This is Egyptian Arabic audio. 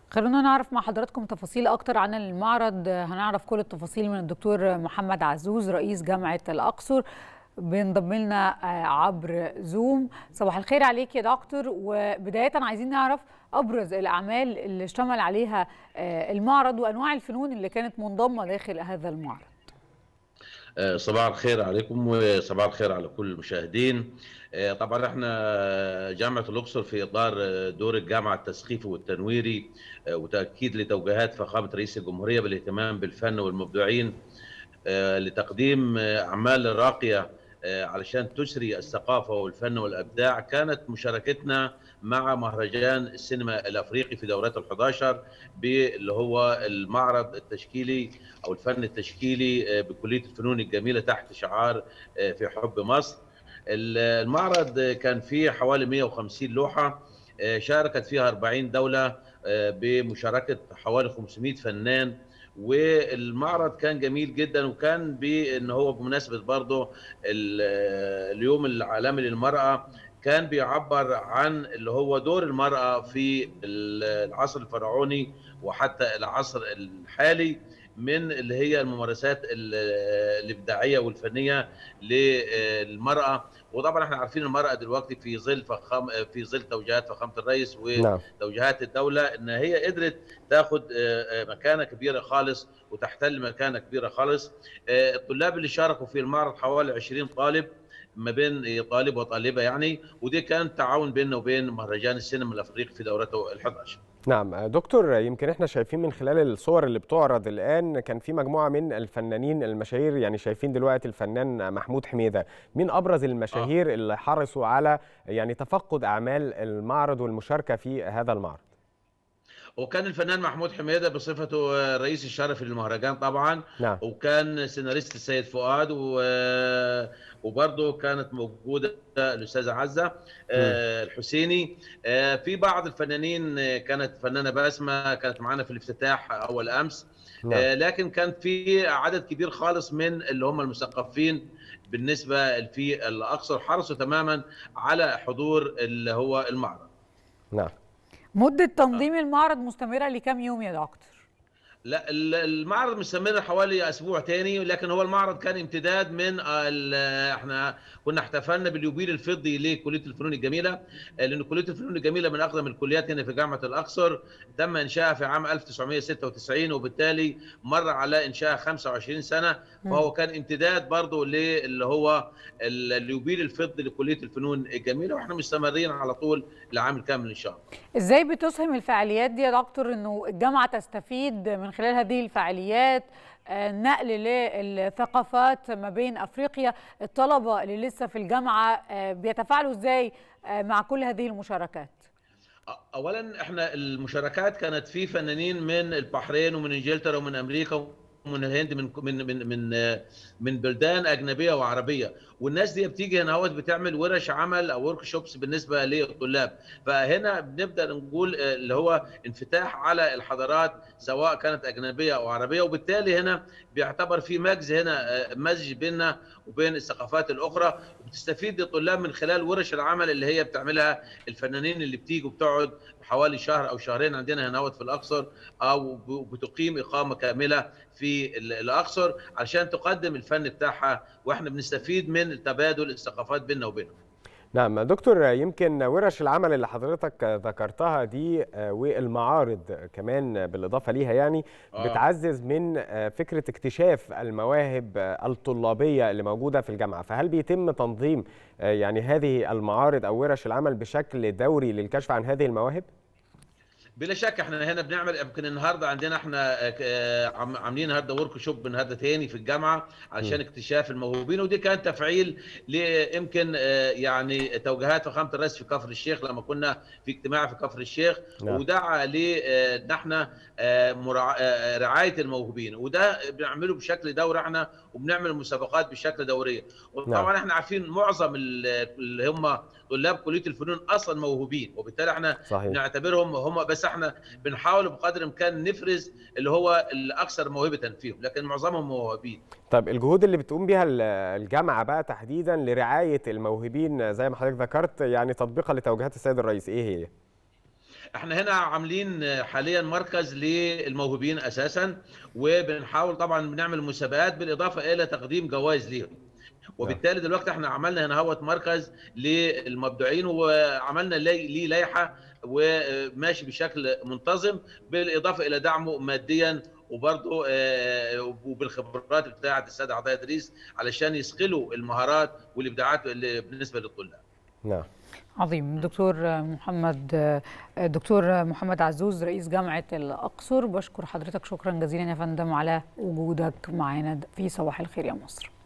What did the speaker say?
خلونا نعرف مع حضراتكم تفاصيل أكتر عن المعرض هنعرف كل التفاصيل من الدكتور محمد عزوز رئيس جامعة الأقصر بينضم لنا عبر زوم صباح الخير عليك يا دكتور وبداية عايزين نعرف أبرز الأعمال اللي اشتمل عليها المعرض وأنواع الفنون اللي كانت منضمة داخل هذا المعرض صباح الخير عليكم وصباح الخير على كل المشاهدين طبعا احنا جامعه الاقصر في اطار دور الجامعه التثقيفي والتنويري وتاكيد لتوجيهات فخامه رئيس الجمهوريه بالاهتمام بالفن والمبدعين لتقديم اعمال راقيه علشان تسري الثقافه والفن والابداع كانت مشاركتنا مع مهرجان السينما الافريقي في دورات ال11 اللي هو المعرض التشكيلي او الفن التشكيلي بكليه الفنون الجميله تحت شعار في حب مصر. المعرض كان فيه حوالي 150 لوحه شاركت فيها 40 دوله بمشاركه حوالي 500 فنان والمعرض كان جميل جدا وكان بان هو بمناسبه برضه اليوم العالمي للمراه كان بيعبر عن اللي هو دور المراه في العصر الفرعوني وحتى العصر الحالي من اللي هي الممارسات الابداعيه والفنيه للمراه وطبعا احنا عارفين المراه دلوقتي في ظل فخام في ظل توجيهات فخامه الرئيس وتوجيهات الدوله ان هي قدرت تاخد مكانه كبيره خالص وتحتل مكانه كبيره خالص الطلاب اللي شاركوا في المعرض حوالي 20 طالب ما بين طالب وطالبه يعني ودي كان تعاون بيننا وبين مهرجان السينما الافريقي في دورته ال11 نعم دكتور يمكن احنا شايفين من خلال الصور اللي بتعرض الان كان في مجموعه من الفنانين المشاهير يعني شايفين دلوقتي الفنان محمود حميده مين ابرز المشاهير آه. اللي حرصوا على يعني تفقد اعمال المعرض والمشاركه في هذا المعرض وكان الفنان محمود حميده بصفته رئيس الشرفي للمهرجان طبعا نعم. وكان سيناريست السيد فؤاد و... وبرضه كانت موجوده الاستاذه عزه م. الحسيني في بعض الفنانين كانت فنانه باسمه كانت معانا في الافتتاح اول امس نعم. لكن كان في عدد كبير خالص من اللي هم المثقفين بالنسبه في الاقصر حرصوا تماما على حضور اللي هو المعرض نعم مدة تنظيم المعرض مستمرة لكام يوم يا دكتور؟ لا المعرض مستمر حوالي اسبوع تاني لكن هو المعرض كان امتداد من احنا كنا احتفلنا باليوبيل الفضي لكليه الفنون الجميله لان كليه الفنون الجميله من اقدم الكليات هنا في جامعه الاقصر تم انشائها في عام 1996 وبالتالي مر على انشائها 25 سنه وهو كان امتداد برضه اللي هو اليوبيل الفضي لكليه الفنون الجميله واحنا مستمرين على طول العام الكامل ان شاء الله. ازاي بتسهم الفعاليات دي يا دكتور انه الجامعه تستفيد من خلال هذه الفعاليات نقل للثقافات ما بين افريقيا الطلبه اللي لسه في الجامعه بيتفاعلوا ازاي مع كل هذه المشاركات اولا احنا المشاركات كانت في فنانين من البحرين ومن انجلترا ومن امريكا ومن الهند من من من من من بلدان اجنبيه وعربيه والناس دي بتيجي هنا اهوت بتعمل ورش عمل او ورك شوبس بالنسبه للطلاب فهنا بنبدا نقول اللي هو انفتاح على الحضارات سواء كانت اجنبيه او عربيه وبالتالي هنا بيعتبر في مجز هنا مزج بيننا وبين الثقافات الاخرى وبتستفيد الطلاب من خلال ورش العمل اللي هي بتعملها الفنانين اللي بتيجي وبتقعد حوالي شهر او شهرين عندنا هنا في الاقصر او بتقيم اقامه كامله في الاقصر علشان تقدم الفن بتاعها واحنا بنستفيد من تبادل الثقافات بيننا وبينهم. نعم دكتور يمكن ورش العمل اللي حضرتك ذكرتها دي والمعارض كمان بالاضافه ليها يعني آه. بتعزز من فكره اكتشاف المواهب الطلابيه اللي موجوده في الجامعه فهل بيتم تنظيم يعني هذه المعارض او ورش العمل بشكل دوري للكشف عن هذه المواهب؟ بلا شك احنا هنا بنعمل يمكن النهارده عندنا احنا عاملين النهارده ورك شوب النهارده تاني في الجامعه عشان اكتشاف الموهوبين ودي كان تفعيل يمكن يعني توجيهات فخامه الرئيس في كفر الشيخ لما كنا في اجتماع في كفر الشيخ نعم. ودعا لان احنا رعايه الموهوبين وده بنعمله بشكل دوري احنا وبنعمل مسابقات بشكل دوري وطبعا نعم. احنا عارفين معظم اللي هم طلاب كليه الفنون اصلا موهوبين وبالتالي احنا صحيح. نعتبرهم هم بس احنا بنحاول بقدر الامكان نفرز اللي هو الاكثر موهبه فيهم لكن معظمهم موهوبين طيب الجهود اللي بتقوم بها الجامعه بقى تحديدا لرعايه الموهوبين زي ما حضرتك ذكرت يعني تطبيقا لتوجيهات السيد الرئيس ايه هي احنا هنا عاملين حاليا مركز للموهوبين اساسا وبنحاول طبعا بنعمل مسابقات بالاضافه الى تقديم جوائز ليهم وبالتالي دلوقتي احنا عملنا هنا هوت مركز للمبدعين وعملنا ليه لائحه وماشي بشكل منتظم بالاضافه الى دعمه ماديا وبرضه وبالخبرات بتاعه السيد عطيه ادريس علشان يثقلوا المهارات والابداعات اللي بالنسبه للطلاب. نعم. عظيم دكتور محمد دكتور محمد عزوز رئيس جامعه الاقصر بشكر حضرتك شكرا جزيلا يا فندم على وجودك معنا في صباح الخير يا مصر.